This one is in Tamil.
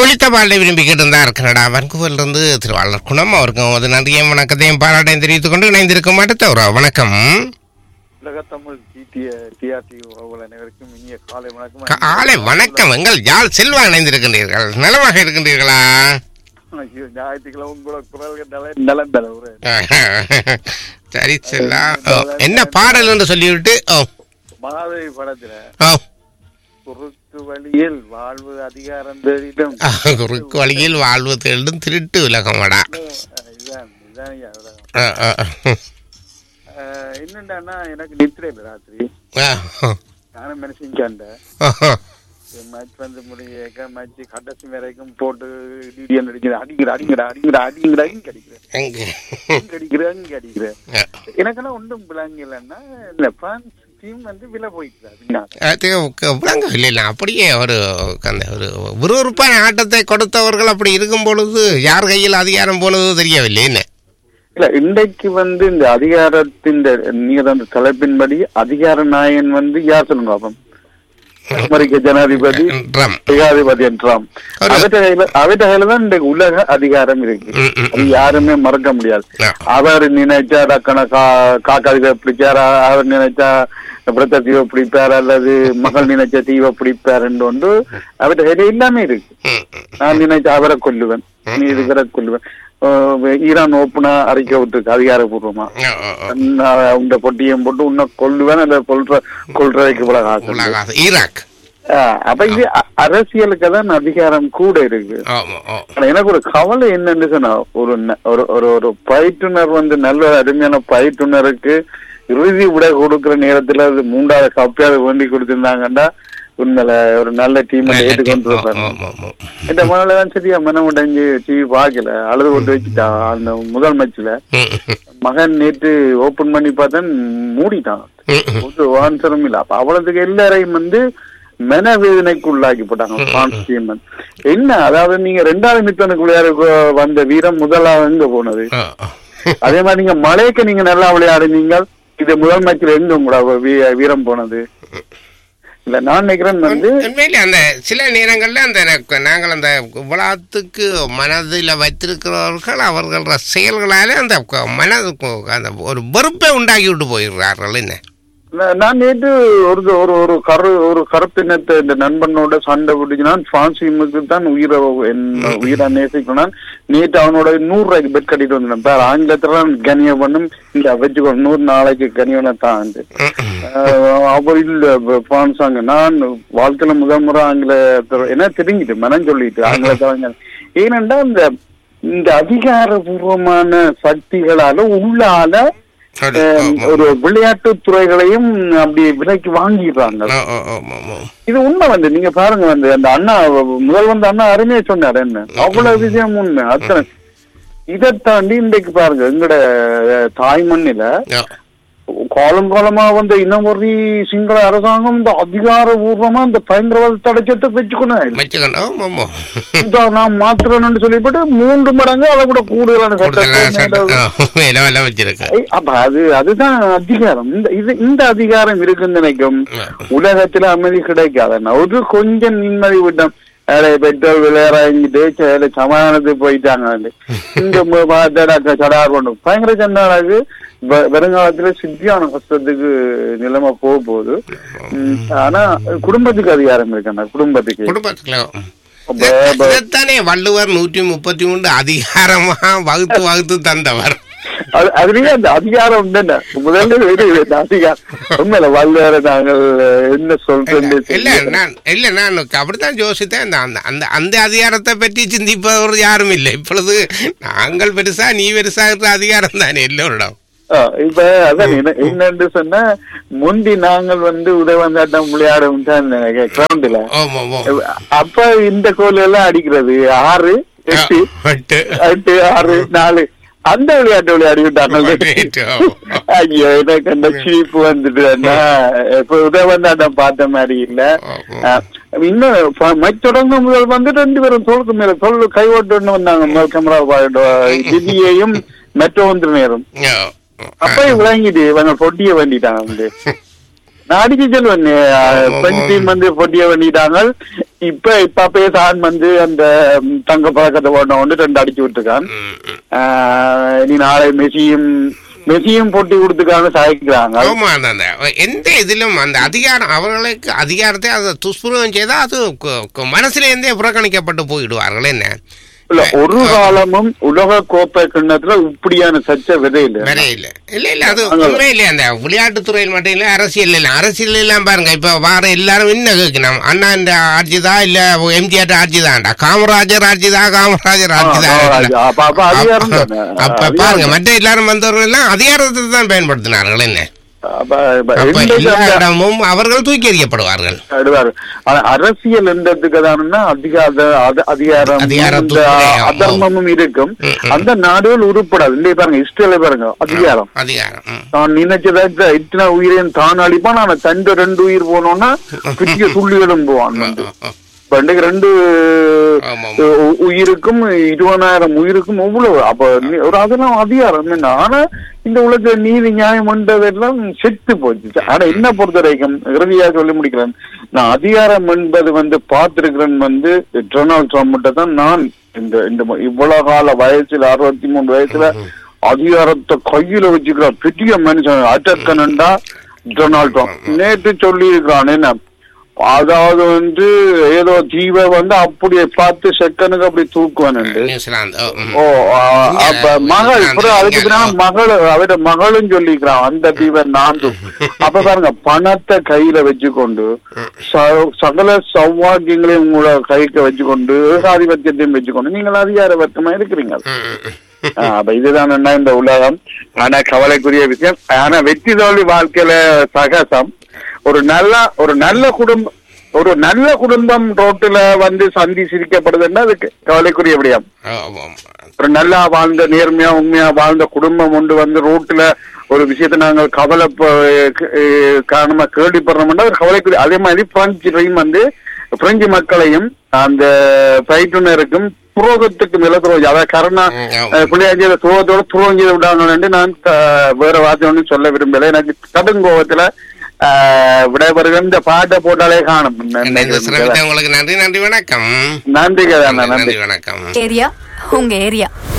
ஒளித்த பாடலை விரும்பி கேட்டிருந்தார் கனடா வன்கூவரில் இருந்து திருவாளர் குணம் அவருக்கும் அது நன்றியும் வணக்கத்தையும் பாராட்டையும் தெரிவித்துக் கொண்டு இணைந்திருக்கும் அடுத்த ஒரு வணக்கம் உலகத்தமிழ் டிடிஏ டிஆர்டி உறவுகள் அனைவருக்கும் இனிய காலை வணக்கம் காலை வணக்கம் எங்கள் யாழ் செல்வா இணைந்திருக்கின்றீர்கள் நலமாக இருக்கின்றீர்களா ஐயோ, ஞாயிற்றுக்கிழமை கூட குரல்கள் நல நலம் பெற ஒரு சரி செல்லா ஓ, என்ன பாடல் என்று சொல்லிவிட்டு ஓ மகாதேவி படத்துல ஓ குறுக்கு வழியில் வாழ்வு அதிகாரம் தேடிடும் குறுக்கு வழியில் வாழ்வு தேடும் திருட்டு உலகமடா இதுதான் இதுதான் ஐயா உலகம். ஆ, ஆ, அஹ், என்னண்டான்னா எனக்கு நித்திரை இல்லை ராத்திரி ஆ, நானும் மனுஷன் ஆ, மேட்ச் வந்து முடிய மேட்ச் கடைசி வரைக்கும் போட்டு டிடிஎன் அடிக்கிற அடிக்கிற அடிங்கிற அடிங்கிற அடிங்கிற அடிங்க அடிக்கிறேன் எங்க? இங்க அடிக்கிறேன் இங்க அடிக்கிறேன் ஆ, எனக்கெல்லாம் ஒன்றும் விளங்க இல்லைன்னா இந்த பிரான்ஸ் டீம் வந்து வில போயிட்டு பின்னால அது க- விளங்கவில்லை இல்லை அப்படியே ஒரு அந்த ஒரு விறுவிறுப்பான ஆட்டத்தை கொடுத்தவர்கள் அப்படி இருக்கும் பொழுது யார் கையில் அதிகாரம் போனதோ தெரியவில்லை என்ன இல்ல இன்றைக்கு வந்து இந்த அதிகாரத்தின் நீங்க அந்த தலைப்பின்படி அதிகார நாயன் வந்து யார் சொல்லுங்க பாப்போம் அமெரிக்க ஜனாதிபதி ட்ரம் ஏகாதிபதி ட்ரம்ப் ஒரு- அவற்ற கையில அவற்ற கையில தான் இந்த உலக அதிகாரம் இருக்கு ம், ம், அது யாருமே மறக்க முடியாது ஆ. அவர் நினைச்சா டக்கன கா காக்காதிக பிடிச்சாரா அவர் நினைச்சா பிரத்த தீவை பிடிப்பார் அல்லது மகள் நினைச்ச தீவை பிடிப்பார் என்று ஒன்று அவற்ற கையில எல்லாமே இருக்கு ம், ம். நான் நினைச்ச அவரை கொல்லுவேன் நீ இருக்கிற கொல்லுவேன் அஹ் ஈரான் ஓப்பனா அறிக்கை விட்டுருக்கு அதிகாரப்பூர்வமா ஆ, ஆ, ஆ. நான் உண்ட பொட்டியும் போட்டு உன்னை கொல்லுவேன் அல்ல கொல்ற கொல்றதுக்கு இவ்வளவு ஆசை உலக ஈராக் ஆஹ் அப்ப இது அ- அரசியலுக்கு தான் அதிகாரம் கூட இருக்கு ஆமா ஆ. ஆனா எனக்கு ஒரு கவலை என்னன்னு சொன்னா ஒரு ந- ஒரு ஒரு ஒரு பயிற்றுனர் வந்து நல்ல அருமையான பயிற்றுனருக்கு இறுதி விட கொடுக்கிற நேரத்துல அது மூன்றாவது கப்பையாவது வேண்டி கொடுத்திருந்தாங்கன்னா உண்மையில ஒரு நல்ல டீம் நல்ல ஏற்றுக்கொண்டு team. ஆ, இருப்பாங்க ஆமா, ஆமா. இந்த மனதான் சரியா மனம் உடைஞ்சு டிவி பார்க்கல அழுது கொண்டு வச்சுட்டான் அந்த முதல் மேட்ச்ல ம், ம், மகன் நேற்று ஓபன் பண்ணி பார்த்தேன் மூடிட்டான் ம், ம். ஒரு ஆன்சரும் இல்ல அப்ப அவ்வளவுக்கு எல்லாரையும் வந்து மனவேதனைக்கு உள்ளாக்கி போட்டாங்க பிரான்ஸ் டீம் என்ன அதாவது நீங்க ரெண்டாவது மித்தனுக்குள்ளார வந்த வீரம் முதலாவது எங்க போனது ஆ, ஆ. அதே மாதிரி நீங்க மலைக்கு நீங்க நல்லா விளையாடுனீங்க இது முதல் மேட்ச்ல எங்க உங்களோட வீ- வீரம் போனது இல்ல நான் நினைக்கிறேன் வந்து உண்மையிலே அந்த சில நேரங்கள்ல அந்த ந- நாங்கள் அந்த விழாத்துக்கு மனதில் வைத்திருக்கிறவர்கள் அவர்கள செயல்களால அந்த க- மனதுக்கு அந்த ஒரு வெறுப்பை உண்டாக்கி விட்டு போயிடுறார்கள் என்ன நான் நான் நேற்று ஒரு ஒரு ஒரு கரு ஒரு கருப்பினத்தை இந்த நண்பனோட சண்டை பிடிச்சினான் பிரான்சிமுக்கு தான் உயிரை என்ன உயிரை நேசிக்கணும் நேற்று அவனோட நூறு ரூபாய்க்கு பெட் கட்டிட்டு வந்தேன் பேர் ஆங்கிலத்துல கனிய பண்ணும் இந்த வச்சுக்கோ நூறு நாளைக்கு கனியனை தான் ம், ம். அவர் இல்ல பிரான்ஸ் அங்க நான் வாழ்க்கையில முதல் முறை ஆங்கிலத்தில் என்ன தெரிஞ்சுட்டு மனம் சொல்லிட்டு ஆங்கிலத்தில் ஏனென்றா இந்த இந்த அதிகாரபூர்வமான சக்திகளால உள்ளால அது, அஹ், ஆமா. ஒரு விளையாட்டு துறைகளையும் அப்படி விலைக்கு வாங்கிடுறாங்க ஆ, ஆ, ஆமா, ஆமா. இது உண்மை வந்து நீங்க பாருங்க வந்து அந்த அண்ணா முதல் வந்த அண்ணா அருமையா சொன்னார் என்ன அவ்வளவு விஷயம் உண்மை அத்தனை இதை தாண்டி இன்றைக்கு பாருங்க எங்கட அஹ், தாய் மண்ணில ஆ. காலம் காலமா வந்த இனமொழி சிங்கள அரசாங்கம் இந்த அதிகாரபூர்வமா இந்த பயங்கரவாத தடைச்சத்தை வச்சுக்கணும் வச்சுக்கணும் ஆமா, ஆமா. இதை நான் மாத்துறேன்னு சொல்லிவிட்டு மூன்று மடங்கு அதை கூட கூடுதலான கூடுதலா சட்டத்தை சட்டம். மேல- ஆ, மேல மேல வச்சிருக்கு ஐ, அப்ப அது அதுதான் அதிகாரம் இந்த இது இந்த அதிகாரம் இருக்குன்னு நினைக்கும் ஆ. உலகத்துல அமைதி கிடைக்காது ஒரு கொஞ்சம் நிம்மதி விட்டோம் வேலை பெட்ரோல் விளையாடிட்டு சில சமாதானத்துக்கு போயிட்டாங்க இங்க பார்த்தா சடார் கொண்டு பயங்கர சண்டாளாக்கு வருங்காலத்துல சித்தியான கஷ்டத்துக்கு நிலைமை போக போகுது ம், ஆனா குடும்பத்துக்கு அதிகாரம் இருக்கு குடும்பத்துக்கு குடும்பத்துல அப்ப- அப்ப- இதைத்தானே வள்ளுவர் நூற்றி முப்பத்தி மூன்று அதிகாரமா வகுத்து வகுத்து தந்தவர் அது- அதுலயே அந்த அதிகாரம் உண்டுன்னு. முதல்ல இது இந்த அதிகாரம் உண்மையில வல்லுவரை நாங்கள் என்ன சொல்றது இல்ல நான் இல்ல நான் அப்படித்தான் யோசித்தேன் அந்த அந்த அந்த அந்த அதிகாரத்தை பற்றி சிந்திப்பவர் யாரும் இல்லை இப்பொழுது நாங்கள் பெருசா நீ பெருசாகிற அதிகாரம் தானே எல்லோரிடம் ஆ, இப்ப அதான் என்ன என்னன்னு சொன்னா முந்தி நாங்கள் வந்து உதவந்தாட்டம் விளையாடும் தான் கிரவுண்ட்ல ஆமா ஆமா அப்ப இந்த கோல் எல்லாம் அடிக்கிறது ஆறு எட்டு எட்டு. எட்டு ஆறு நாலு அந்த விளையாட்டு விளையாடி விட்டாங்க ரைட், ஆமா. ஐயோ எனக்கு அந்த சீப்பு வந்துட்டு இப்ப உதவந்தாட்டம் பார்த்த மாதிரி இல்ல ஆமா. ஆ, இன்னும் ப- மச் தொடங்க முதல் வந்து ரெண்டு பேரும் தோளுக்கு மேல தோல் கை ஓட்டு வந்தாங்க முதல் கேமரா திதியையும் மெட்ரோ வந்து நேரம் ஆ. அப்ப விளங்கிட்டு இவங்க பொட்டிய வேண்டிட்டாங்க வந்து நான் அடிக்க சொல்லுவேன் பிரெஞ்சு டீம் வந்து பொட்டிய வேண்டிட்டாங்க இப்ப இப்ப பேசான் வந்து அந்த ம், தங்க பழக்கத்தை போன வந்து ரெண்டு அடிச்சு விட்டுருக்கான் ம், ம். ஆஹ், இனி நாளை மெஸ்ஸியும் மெஸ்ஸியும் போட்டி கொடுத்துக்காங்க சாய்க்கிறாங்க ஆமா அந்த அந்த எந்த இதிலும் அந்த அதிகாரம் அவர்களுக்கு அதிகாரத்தை அதை துஷ்பிரயோகம் செய்தால் அது கு- கு- மனசுலேருந்தே புறக்கணிக்கப்பட்டு போயிடுவார்கள் என்ன இல்ல ஒரு காலமும் உலக கோப்பை கிண்ணத்துல இப்படியான சர்ச்சை விதை இல்ல வேற இல்ல இல்ல இல்ல அது உண்மை இல்லையா அந்த விளையாட்டு துறையில் மட்டும் இல்ல அரசியல் இல்ல அரசியல் எல்லாம் பாருங்க இப்ப வார எல்லாரும் என்ன கேட்கணும் அண்ணா இந்த ஆட்சி தான் இல்ல எம்ஜிஆர் ஆட்சி தான்டா காமராஜர் ஆட்சி தான் காமராஜர் ஆட்சி காமராஜர். தான் அப்ப- அப்ப அதிகாரம் தானே. அப்ப அதிகாரம் பாருங்க தானே. மற்ற எல்லாரும் வந்தவர்கள் எல்லாம் அதிகாரத்தை தான் பயன்படுத்தினார்கள் என்ன அப்ப- அப்ப அப்ப எந்த எல்லா அந்த- இடமும் அவர்கள் தூக்கி எறியப்படுவார்கள் அடுவாரு. ஆனா அரசியல் என்றதுக்கு தானே அதிகார அத- அதிகாரம் அதிகாரம் இந்த துப்புரவு. அதர்மமும் இருக்கும் ம், ம். அந்த நாடுகள் உருப்படாது இல்லையே பாருங்க இஸ்ரேல பாருங்க அதிகாரம் அதிகாரம் ம். தான் நினைச்சத இத்தனை உயிரையும் தான் அழிப்பான் ஆனா தண்டு ரெண்டு உயிர் போனோம்னா பெரிய துள்ளிகளும் போவான் வந்து இப்ப இன்றைக்கு ரெண்டு ஆமா, ஆமா. உ- உயிருக்கும் இருபதாயிரம் உயிருக்கும் எவ்வளவு அப்ப நீ- ஒரு அதெல்லாம் அதிகாரம் என்ன ஆனா இந்த உலக நீதி நியாயம் என்றதெல்லாம் செத்து போச்சு ஆனா என்ன பொறுத்த வரைக்கும் இறுதியா சொல்லி முடிக்கிறேன் நான் அதிகாரம் என்பது வந்து பார்த்திருக்கிறேன் வந்து டொனால்ட் ட்ரம்ப்கிட்ட தான் நான் இந்த இந்த ம- இவ்வளவு கால வயசுல அறுபத்தி மூணு வயசுல அதிகாரத்தை கையில வச்சுக்கிறான் பெரிய மனுஷன் அட்டக்கனண்டா டொனால்ட் ட்ரம்ப் நேற்று சொல்லி இருக்கிறான் என்ன அதாவது வந்து ஏதோ தீவை வந்து அப்படியே பார்த்து செகண்டுக்கு அப்படி தூக்குவான் நியூசிலாந்து ஓ, ம். ஓ ஆ, அப்ப மகள் அப்புறம் அதுக்கு பின்னால மகள் அவட மகளும் சொல்லிக்கிறான் அந்த தீவை நான் தூக்கு. அப்ப பாருங்க பணத்தை கையில வச்சுக்கொண்டு ச- சகல சௌவாக்கியங்களையும் உங்களோட கைக்கு வச்சுக்கொண்டு ஏகாதிபத்தியத்தையும் வச்சுக்கொண்டு நீங்கள் அதிகார வர்க்கமா இருக்கிறீங்க ம், ம், ம். ஆ, அப்ப இதுதான் என்ன இந்த உலகம் ஆனா கவலைக்குரிய விஷயம் ஆனா வெற்றி தோல்வி வாழ்க்கையில சகசம் ஒரு நல்ல ஒரு நல்ல குடும்பம் ஒரு நல்ல குடும்பம் ரோட்டுல வந்து சந்தி சிரிக்கப்படுதுன்னா அதுக்கு கவலைக்குரிய விடயம் ஓ, ஆமா, ஆமா. ஒரு நல்லா வாழ்ந்த நேர்மையா உண்மையா வாழ்ந்த குடும்பம் ஒன்று வந்து ரோட்டுல ஒரு விஷயத்தை நாங்கள் கவலை காரணமா கேள்விப்படுறோம்னா ஒரு கவலைக்குரிய அதே மாதிரி பிரெஞ்சுலையும் வந்து பிரெஞ்சு மக்களையும் அந்த பயிற்றுனருக்கும் துரோகத்துக்கு மேல துரோகம் அதாவது கருணா ம், ஆமா. பிள்ளையாஞ்சியில துரோகத்தோட துரோகி விடாங்கன்னு நான் க- வேற வார்த்தை ஒன்றும் சொல்ல விரும்பல எனக்கு கடுங்கோவத்துல ஆஹ், விடைபெறுகிற இந்த பாட்டை போட்டாலே காணும் இந்த சிறப்பித்த உங்களுக்கு நன்றி நன்றி வணக்கம் நன்றி கதா நன்றி நன்றி வணக்கம் ஏரியா உங்க ஏரியா